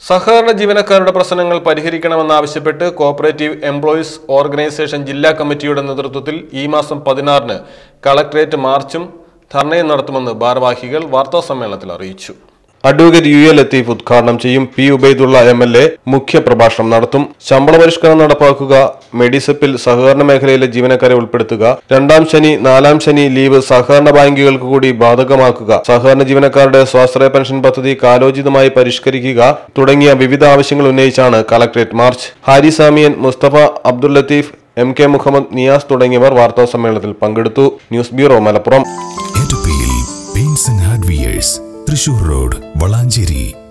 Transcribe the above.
സഹകരണ ജീവനക്കാരുടെ പ്രശ്നങ്ങൾ പരിഹരിക്കണമെന്നാവശ്യപ്പെട്ട് കോഓപ്പറേറ്റീവ് എംപ്ലോയീസ് ഓർഗനൈസേഷൻ ജില്ലാ കമ്മിറ്റിയുടെ നേതൃത്വത്തിൽ ഈ മാസം പതിനാറിന് കളക്ടറേറ്റ് മാർച്ചും ധർണയും നടത്തുമെന്ന് ഭാരവാഹികൾ വാർത്താസമ്മേളനത്തിൽ അറിയിച്ചു അഡ്വക്കേറ്റ് യു എ ലത്തീഫ് ഉദ്ഘാടനം ചെയ്യും P Ubaidulla M L A മുഖ്യപ്രഭാഷണം നടത്തും ശമ്പള പരിഷ്കരണം നടപ്പാക്കുക മെഡിസപ്പിൽ സഹകരണ മേഖലയിലെ ജീവനക്കാരെ ഉൾപ്പെടുത്തുക രണ്ടാം ശനി നാലാം ശനി ലീവ് സഹകരണ ബാങ്കുകൾക്ക് കൂടി ബാധകമാക്കുക സഹകരണ ജീവനക്കാരുടെ സ്വാശ്രയ പെൻഷൻ പദ്ധതി കാലോചിതമായി പരിഷ്കരിക്കുക തുടങ്ങിയ വിവിധ ആവശ്യങ്ങൾ ഉന്നയിച്ചാണ് collectorate march Hari Samiyan Mustafa Abdul Latheef M K Muhammad Niyas തുടങ്ങിയവർ വാർത്താസമ്മേളനത്തിൽ പങ്കെടുത്തു ന്യൂസ് ബ്യൂറോ മലപ്പുറം എറ്റപ്പിയിൽ paints and hardwares Thrissur road Valanchery